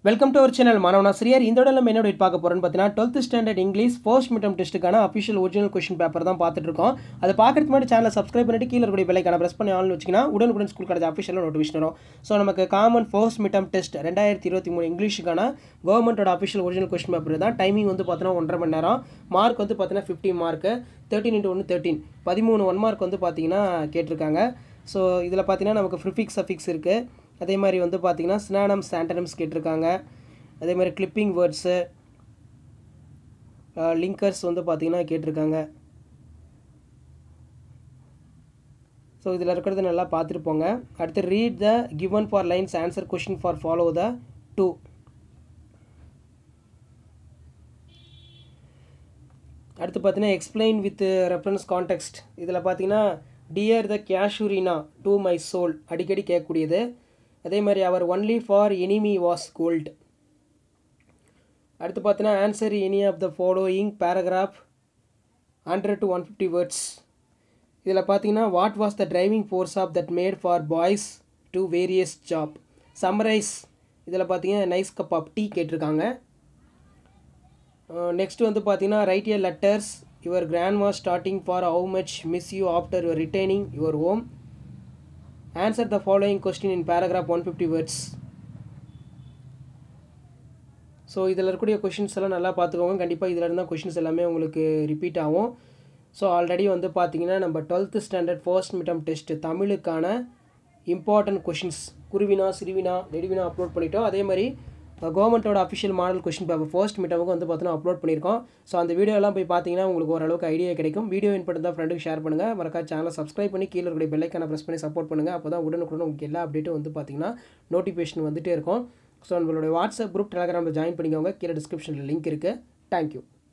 welcome to our channel மாணவனாசிரியர் இந்த இடம் நம்ம என்ன update பார்க்க போகிறோம்னு பார்த்தீங்கன்னா twelfth standard English first midterm டெஸ்ட்டுக்கான அஃபிஷியல் ஒரிஜினல் கொஷின் பேப்பர் தான் பார்த்துட்டு இருக்கோம் அதை பார்க்கறதுக்கு முன்னாடி சேனலை சப்ஸ்கிரைப் பண்ணிட்டு கீழே இருக்கக்கூடிய பெல்லைக்கான ப்ரெஸ் பண்ணி ஆன் வச்சிங்கன்னா உடனுக்குடன் ஸ்கூல் கிடைச்ச அஃபிஷியலாக நோட்டிஃபிகேஷன் வரும் ஸோ நமக்கு காமன் ஃபர்ஸ்ட் மிட்டம் டெஸ்ட் ரெண்டாயிரத்தி இருபத்தி மூணு இங்கிலீஷுக்கான கவர்மெண்ட்டோட அஃபிஷியல் ஒரிஜினல் கொஷின் பேப்பர் தான் டைமிங் வந்து பார்த்தீங்கன்னா ஒன்றரை மணி நேரம் மார்க் வந்து பார்த்தீங்கன்னா ஃபிஃப்டி மார்க்கு தேர்ட்டின் இன்ட்டு ஒன்று தேர்ட்டின் பதிமூணு ஒன் மார்க் வந்து பார்த்தீங்கன்னா கேட்டிருக்காங்க ஸோ இதில் பார்த்தீங்கன்னா நமக்கு ப்ரிஃபிக்ஸ் அஃபிக்ஸ் இருக்குது அதே மாதிரி வந்து பார்த்தீங்கன்னா சினானம்ஸ் ஆண்டனம்ஸ் கேட்டிருக்காங்க அதே மாதிரி கிளிப்பிங் வேர்ட்ஸு லிங்கர்ஸ் வந்து பார்த்தீங்கன்னா கேட்டிருக்காங்க ஸோ இதில் இருக்கிறது நல்லா பார்த்துட்டு போங்க அடுத்து read the given four lines answer question four follow the two அடுத்து பார்த்தீங்கன்னா எக்ஸ்பிளைன் வித் ரெஃபரன்ஸ் கான்டெக்ஸ்ட் இதில் பார்த்தீங்கன்னா dear the casuarina to my soul அடிக்கடி கேட்கக்கூடியது அதே மாதிரி our only for enemy was gold அடுத்து பார்த்தீங்கன்னா answer any of the following paragraph hundred to one fifty words இதில் பார்த்தீங்கன்னா what was the driving force of that made for boys to various job summarise இதில் பார்த்தீங்கன்னா nice cup of tea கேட்டிருக்காங்க next வந்து பார்த்தீங்கன்னா write year letters your grand was starting for how much miss you after your retaining your home answer the following question in paragraph one fifty words so இதில் இருக்கக்கூடிய questions எல்லாம் நல்லா பார்த்துக்கோங்க கண்டிப்பாக இதில் இருந்தால் கொஷின்ஸ் எல்லாமே உங்களுக்கு ரிப்பீட் ஆகும் ஸோ ஆல்ரெடி வந்து பார்த்தீங்கன்னா நம்ம twelfth standard first midterm test தமிழுக்கான இம்பார்ட்டன்ட் கொஷின்ஸ் குருவினா சிறுவினா நெடுவினா அப்லோட் பண்ணிட்டோம் அதே மாதிரி கவர்மெண்ட்டோட official model question paper first மீட்டமுக்கு வந்து பார்த்தீங்கன்னா அப்லோட் பண்ணியிருக்கோம் ஸோ அந்த வீடியோ எல்லாம் போய் பார்த்தீங்கன்னா உங்களுக்கு ஓரளவுக்கு ஐடியா கிடைக்கும் வீடியோ இன்பட் தான் ஃப்ரெண்டுக்கு ஷேர் பண்ணுங்கள் மறக்கா சேனலை சப்ஸ்கிரைப் பண்ணி கீழே இருக்கிற பெல்லைக்கான ப்ரெஸ் பண்ணி சப்போர்ட் பண்ணுங்கள் அப்போ தான் உடனுக்குடன் உங்களுக்கு எல்லா அப்டேட்டும் வந்து பார்த்தீங்கன்னா நோட்டிஃபிகேஷன் வந்துகிட்டே இருக்கும் ஸோ நம்மளுடைய வாட்ஸ்அப் குரூப் டெலகிராமில் ஜாயின் பண்ணிக்கோங்க கீழே டிஸ்கிரிப்ஷனில் லிங்க் இருக்குது தேங்க்யூ